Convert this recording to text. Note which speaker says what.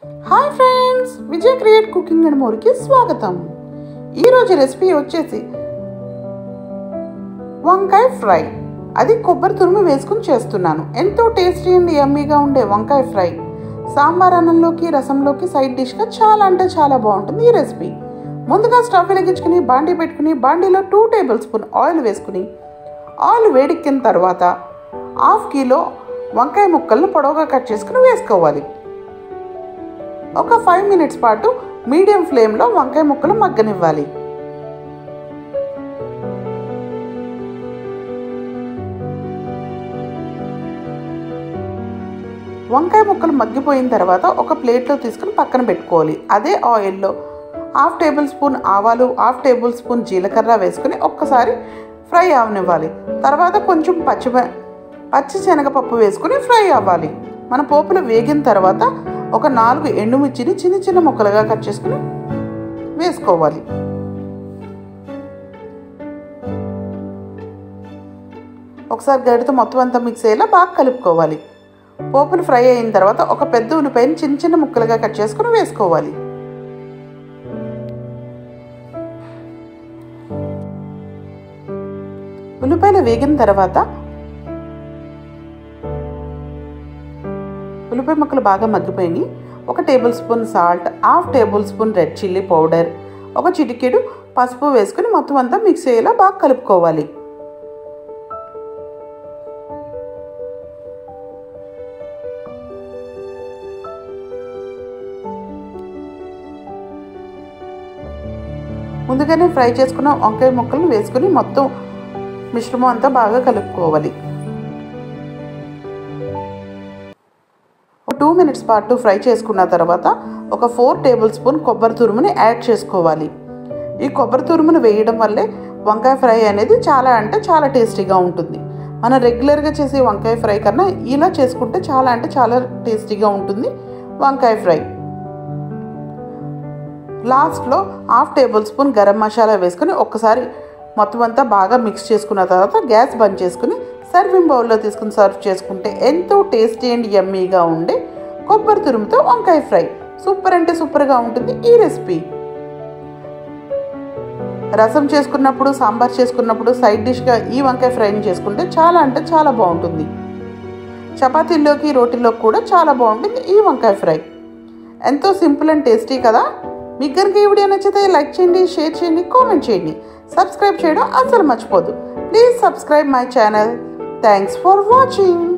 Speaker 1: hi friends Vijay create cooking and మోర్కి స్వాగతం ఈరోజు రెసిపీ వచ్చేసి వంకాయ ఫ్రై అది కొబ్బరి తురుము వేసుకుని చేస్తున్నాను ఎంతో టేస్టీ అండ్ యమ్మీగా ఉండే వంకాయ ఫ్రై సాంబార్ అన్నంలోకి రసంలోకి సైడ్ డిష్గా చాలా అంటే చాలా బాగుంటుంది ఈ రెసిపీ ముందుగా స్టవ్ వెలిగించుకుని బాండీ పెట్టుకుని బాండీలో టూ టేబుల్ స్పూన్ ఆయిల్ వేసుకుని ఆయిల్ వేడెక్కిన తర్వాత హాఫ్ కిలో వంకాయ ముక్కలను పొడవుగా కట్ చేసుకుని వేసుకోవాలి ఒక ఫైవ్ మినిట్స్ పాటు మీడియం ఫ్లేమ్లో వంకాయ ముక్కలు మగ్గనివ్వాలి వంకాయ ముక్కలు మగ్గిపోయిన తర్వాత ఒక ప్లేట్లో తీసుకుని పక్కన పెట్టుకోవాలి అదే ఆయిల్లో హాఫ్ టేబుల్ స్పూన్ ఆవాలు హాఫ్ టేబుల్ స్పూన్ జీలకర్ర వేసుకుని ఒక్కసారి ఫ్రై అవనివ్వాలి తర్వాత కొంచెం పచ్చి పచ్చి శనగపప్పు వేసుకుని ఫ్రై అవ్వాలి మన పోపులు వేగిన తర్వాత ఒక నాలుగు ఎండుమిర్చిని చిన్న చిన్న ముక్కలుగా కట్ చేసుకుని వేసుకోవాలి ఒకసారి గడితో మొత్తం అంతా మిక్స్ అయ్యేలా బాగా కలుపుకోవాలి పోపులు ఫ్రై అయిన తర్వాత ఒక పెద్ద ఉల్లిపాయని చిన్న చిన్న ముక్కలుగా కట్ చేసుకుని వేసుకోవాలి ఉల్లిపాయలు వేగిన తర్వాత ఉల్లిపాయ ముక్కలు బాగా మగ్గిపోయినాయి ఒక tablespoon salt half tablespoon red chilli powder ఒక చిటికెడు పసుపు వేసుకుని మొత్తం అంతా మిక్స్ అయ్యేలా బాగా కలుపుకోవాలి ముందుగానే ఫ్రై చేసుకున్న వంకాయ ముక్కలను వేసుకుని మొత్తం మిశ్రమం అంతా బాగా కలుపుకోవాలి టూ మినిట్స్ పాటు ఫ్రై చేసుకున్న తర్వాత ఒక ఫోర్ టేబుల్ స్పూన్ కొబ్బరి తురుముని యాడ్ చేసుకోవాలి ఈ కొబ్బరి తురుమును వేయడం వల్లే వంకాయ ఫ్రై అనేది చాలా అంటే చాలా టేస్టీగా ఉంటుంది మనం రెగ్యులర్గా చేసే వంకాయ ఫ్రై కన్నా ఇలా చేసుకుంటే చాలా అంటే చాలా టేస్టీగా ఉంటుంది వంకాయ ఫ్రై లాస్ట్లో half tablespoon garam masala వేసుకొని ఒక్కసారి మొత్తం అంతా బాగా మిక్స్ చేసుకున్న తర్వాత గ్యాస్ బంద్ చేసుకుని సర్వింగ్ బౌల్లో తీసుకుని సర్వ్ చేసుకుంటే ఎంతో టేస్టీ అండ్ యమ్మీగా ఉండే కొబ్బరి తురుముతో వంకాయ ఫ్రై సూపర్ అంటే సూపర్గా ఉంటుంది ఈ రెసిపీ రసం చేసుకున్నప్పుడు సాంబార్ చేసుకున్నప్పుడు సైడ్ డిష్గా ఈ వంకాయ ఫ్రైని చేసుకుంటే చాలా అంటే చాలా బాగుంటుంది చపాతీల్లోకి రోటీల్లోకి కూడా చాలా బాగుంటుంది ఈ వంకాయ ఫ్రై ఎంతో సింపుల్ అండ్ టేస్టీ కదా మీకు కనుక ఈ వీడియో నచ్చితే లైక్ చేయండి షేర్ చేయండి కామెంట్ చేయండి సబ్స్క్రైబ్ చేయడం అసలు మర్చిపోదు please subscribe my channel thanks for watching